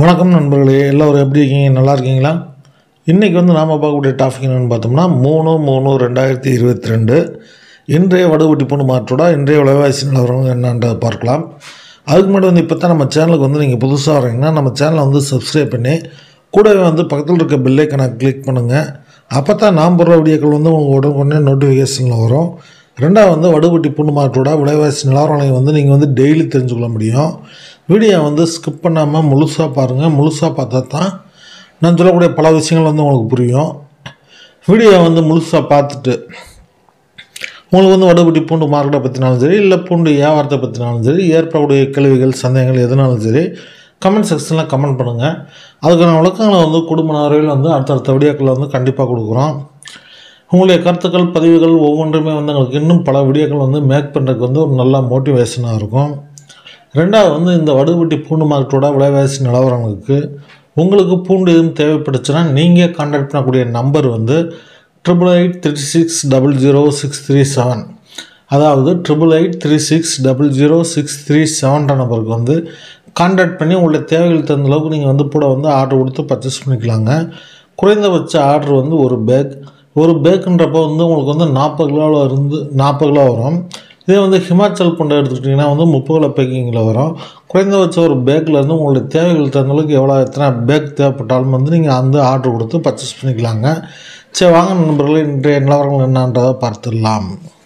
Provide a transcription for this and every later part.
வணக்கம் நண்பர்களே எல்லோரும் எப்படி இருக்கீங்க நல்லா இருக்கீங்களா இன்றைக்கி வந்து நாம் பார்க்கக்கூடிய டாபிக் என்னென்னு பார்த்தோம்னா மூணு மூணு ரெண்டாயிரத்தி இருபத்தி ரெண்டு இன்றைய வடுவட்டி பொண்ணு மாற்றோட இன்றைய விலைவாசி நிலவரம் என்னன்றதை பார்க்கலாம் அதுக்கு முன்னாடி வந்து இப்போ தான் நம்ம சேனலுக்கு வந்து நீங்கள் புதுசாக வரீங்கன்னா நம்ம சேனலை வந்து சப்ஸ்கிரைப் பண்ணி கூடவே வந்து பக்கத்தில் இருக்க பெல்லைக்கனை கிளிக் பண்ணுங்கள் அப்போ தான் நாம் போடுற வீடியோக்கள் வந்து உங்களுக்கு உடனே நோட்டிஃபிகேஷனில் வரும் ரெண்டாவது வந்து வடுவட்டி புண்ணு மாற்றோட விலைவாசி நிலவரங்களை வந்து நீங்கள் வந்து டெய்லி தெரிஞ்சுக்கொள்ள முடியும் வீடியோ வந்து ஸ்கிப் பண்ணாமல் முழுசாக பாருங்கள் முழுசாக பார்த்தா தான் நான் சொல்லக்கூடிய பல விஷயங்கள் வந்து உங்களுக்கு புரியும் வீடியோ வந்து முழுசாக பார்த்துட்டு உங்களுக்கு வந்து வடுபட்டி பூண்டு மார்க்கெட்டை பற்றினாலும் சரி இல்லை பூண்டு வியாபாரத்தை பற்றினாலும் சரி ஏற்படக்கூடிய கேள்விகள் சந்தேகங்கள் எதுனாலும் சரி கமெண்ட் செக்ஷனில் கமெண்ட் பண்ணுங்கள் அதுக்கான விளக்கங்களை வந்து குடும்ப வரையில் வந்து அடுத்தடுத்த வீடியோக்களில் வந்து கண்டிப்பாக கொடுக்குறோம் உங்களுடைய கருத்துக்கள் பதிவுகள் ஒவ்வொன்றுமே வந்து எங்களுக்கு இன்னும் பல வீடியோக்கள் வந்து மேக் பண்ணுறதுக்கு வந்து ஒரு நல்ல மோட்டிவேஷனாக இருக்கும் ரெண்டாவது வந்து இந்த வடுபட்டி பூண்டு மார்க்கெட்டோட விலைவாசி நிலவரங்களுக்கு உங்களுக்கு பூண்டு எதுவும் தேவைப்பட்டுச்சுன்னா நீங்கள் கான்டாக்ட் பண்ணக்கூடிய நம்பர் வந்து triple eight three six double zero six three seven அதாவது triple eight three six double zero six three செவன்ற நம்பருக்கு வந்து கான்டாக்ட் பண்ணி உங்களுடைய தேவைகள் தகுந்த அளவுக்கு நீங்கள் வந்து கூட வந்து ஆர்டர் கொடுத்து பர்ச்சேஸ் பண்ணிக்கலாங்க குறைந்தபட்ச ஆர்டர் வந்து ஒரு பேக் ஒரு பேக்குன்றப்போ வந்து உங்களுக்கு வந்து நாற்பது கிலோவில் இருந்து நாற்பது கிலோ வரும் இதே வந்து ஹிமாச்சல் பூண்டை எடுத்துக்கிட்டிங்கன்னா வந்து முப்பது கிலோ பேக்கிங்கில் வரும் குறைந்தபட்சம் ஒரு பேக்கில் இருந்து உங்களுடைய தேவைகள் தகுந்த அளவுக்கு எவ்வளோ எத்தனை பேக் தேவைப்பட்டாலும் வந்து நீங்கள் அந்த ஆர்டர் கொடுத்து பர்ச்சேஸ் பண்ணிக்கலாங்க சரி வாங்க நண்பர்களே இன்றைய நிலவரங்கள் என்னன்றதை பார்த்துடலாம்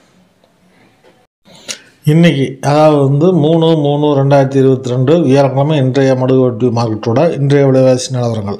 இன்றைக்கி அதாவது வந்து மூணு மூணு ரெண்டாயிரத்தி இருபத்தி ரெண்டு வியாழக்கிழமை இன்றைய மடுவட்டி மார்க்கெட்டோட இன்றைய விலைவாசி நிலவரங்கள்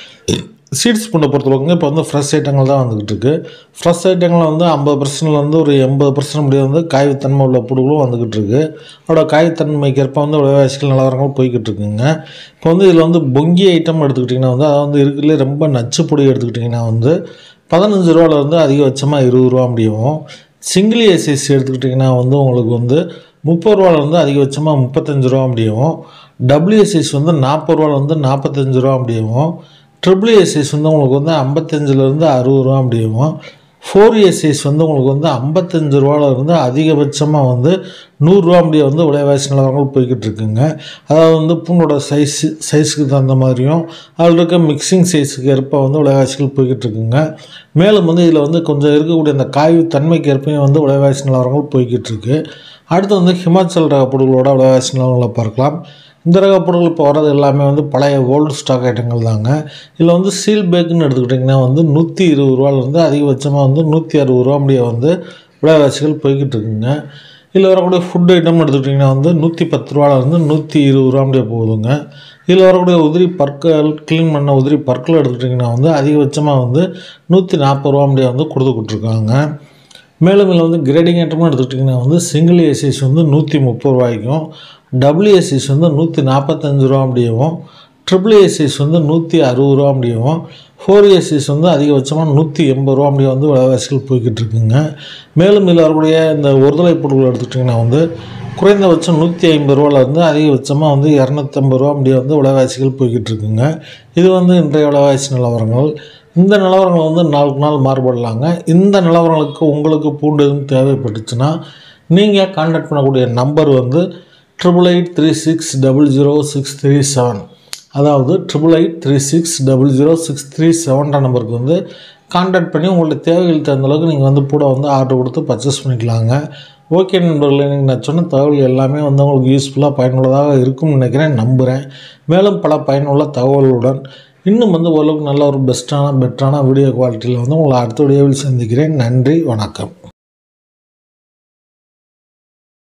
சீட்ஸ் பூண்டை பொறுத்தளவுக்குங்க இப்போ வந்து ஃப்ரெஷ் ஐட்டங்கள் தான் வந்துக்கிட்டு இருக்கு ஃப்ரெஷ் ஐட்டங்களில் வந்து ஐம்பது பர்சன்ட்லேருந்து ஒரு எண்பது பர்சன்ட் முடிய வந்து காய்வுத்தன்மை உள்ள புடுகளும் வந்துக்கிட்டு இருக்கு அதோட காய்வுத்தன்மைக்கு ஏற்ப வந்து விலைவாசிகள் நிலவரங்கள் போய்கிட்டு இருக்குங்க இப்போ வந்து இதில் வந்து பொங்கி ஐட்டம் எடுத்துக்கிட்டிங்கன்னா வந்து அதாவது வந்து இருக்கிறதுலே ரொம்ப நச்சு பொடி எடுத்துக்கிட்டிங்கன்னா வந்து பதினஞ்சு ரூபாலேருந்து அதிகபட்சமாக இருபது ரூபா முடியும் சிங்கிள் ஏசிஎஸ் எடுத்துக்கிட்டிங்கன்னா வந்து உங்களுக்கு வந்து முப்பது ரூபாலேருந்து அதிகபட்சமாக முப்பத்தஞ்சு ரூபா முடியும் டபிள்யூஎஸ்எஸ் வந்து நாற்பது ரூபாலேருந்து நாற்பத்தஞ்சு ரூபா முடியும் ட்ரிபிள் ஏசிஎஸ் வந்து உங்களுக்கு வந்து ஐம்பத்தஞ்சிலேருந்து அறுபது ரூபா முடியும் ஃபோர் ஏசிஎஸ் வந்து உங்களுக்கு வந்து ஐம்பத்தஞ்சு ரூபாலேருந்து அதிகபட்சமாக வந்து நூறுரூவா முடிய வந்து விலைவாசி நிலவரங்கள் போய்கிட்டு இருக்குங்க அதாவது வந்து பூண்டோட சைஸ் சைஸுக்கு தகுந்த மாதிரியும் அதில் இருக்க மிக்சிங் சைஸுக்கு ஏற்ப வந்து விலைவாசிகள் போய்கிட்டு இருக்குங்க மேலும் வந்து இதில் வந்து கொஞ்சம் இருக்கக்கூடிய அந்த காய்வு தன்மைக்கு ஏற்பையும் வந்து விலைவாசி நிலவரங்கள் போய்கிட்டு இருக்கு அடுத்து வந்து ஹிமாச்சல் ரக பொருட்களோட விலைவாசி நிலவரங்களை பார்க்கலாம் இந்த ரக பொருட்கள் இப்போ வர்றது எல்லாமே வந்து பழைய ஓல்டு ஸ்டாக் ஐட்டங்கள் தாங்க இதில் வந்து சீல் பேக்குன்னு எடுத்துக்கிட்டிங்கன்னா வந்து நூற்றி இருபது ரூபாலேருந்து அதிகபட்சமாக வந்து நூற்றி அறுபது ரூபா முடிய வந்து விலைவாசிகள் போய்கிட்டு இருக்குங்க இதில் வரக்கூடிய ஃபுட் ஐட்டம் எடுத்துக்கிட்டிங்கன்னா வந்து நூற்றி பத்து ரூபாலேருந்து நூற்றி இருபது ரூபா முடிய போகுதுங்க இதில் வரக்கூடிய உதிரி பற்கள் க்ளீன் பண்ண உதிரி பற்கள் எடுத்துக்கிட்டிங்கன்னா வந்து அதிகபட்சமாக வந்து நூற்றி நாற்பது ரூபா முடிய வந்து கொடுத்துக்கிட்ருக்காங்க மேலும் இதில் வந்து கிரேடிங் ஐட்டமும் எடுத்துக்கிட்டிங்கன்னா வந்து சிங்கிள் ஏசிஸ் வந்து நூற்றி முப்பது ரூபாய்க்கும் டபிள்யூஎஸ்சிஸ் வந்து நூற்றி நாற்பத்தஞ்சு ரூபா முடியவும் ட்ரிபிள் ஏசிஸ் வந்து நூற்றி அறுபது ரூபா முடியவும் ஃபோர் ஏசிஸ் வந்து அதிகபட்சமாக நூற்றி எண்பது ரூபா முடிய வந்து விலைவாசிகள் போய்கிட்டு இருக்குங்க மேலும் இதில் வரக்கூடிய இந்த ஒருதலை பொருட்கள் எடுத்துக்கிட்டிங்கன்னா வந்து குறைந்தபட்சம் நூற்றி ஐம்பது ரூபாலேருந்து அதிகபட்சமாக வந்து இரநூத்தம்பது ரூபா முடிய வந்து விலைவாசிகள் போய்கிட்டு இருக்குங்க இது வந்து இன்றைய விலைவாசி நிலவரங்கள் இந்த நிலவரங்கள் வந்து நாளுக்கு நாள் மாறுபடலாங்க இந்த நிலவரங்களுக்கு உங்களுக்கு பூண்டு எதுவும் தேவைப்பட்டுச்சுன்னா நீங்கள் கான்டாக்ட் பண்ணக்கூடிய நம்பர் வந்து triple eight three six double zero six three seven அதாவது triple eight three six double zero six three செவன்ற நம்பருக்கு வந்து கான்டாக்ட் பண்ணி உங்களுடைய தேவைகள் தகுந்த அளவுக்கு நீங்கள் வந்து கூட வந்து ஆர்டர் கொடுத்து பர்ச்சேஸ் பண்ணிக்கலாங்க ஓகே நண்பர்களே நீங்கள் நான் சொன்ன தகவல் எல்லாமே வந்து உங்களுக்கு யூஸ்ஃபுல்லாக பயனுள்ளதாக இருக்கும்னு நினைக்கிறேன் நம்புகிறேன் மேலும் பல பயனுள்ள தகவல்களுடன் இன்னும் வந்து ஓரளவுக்கு நல்ல ஒரு பெஸ்ட்டான பெட்டரான வீடியோ குவாலிட்டியில் வந்து உங்களை அடுத்த வீடியோவில் சந்திக்கிறேன் நன்றி வணக்கம்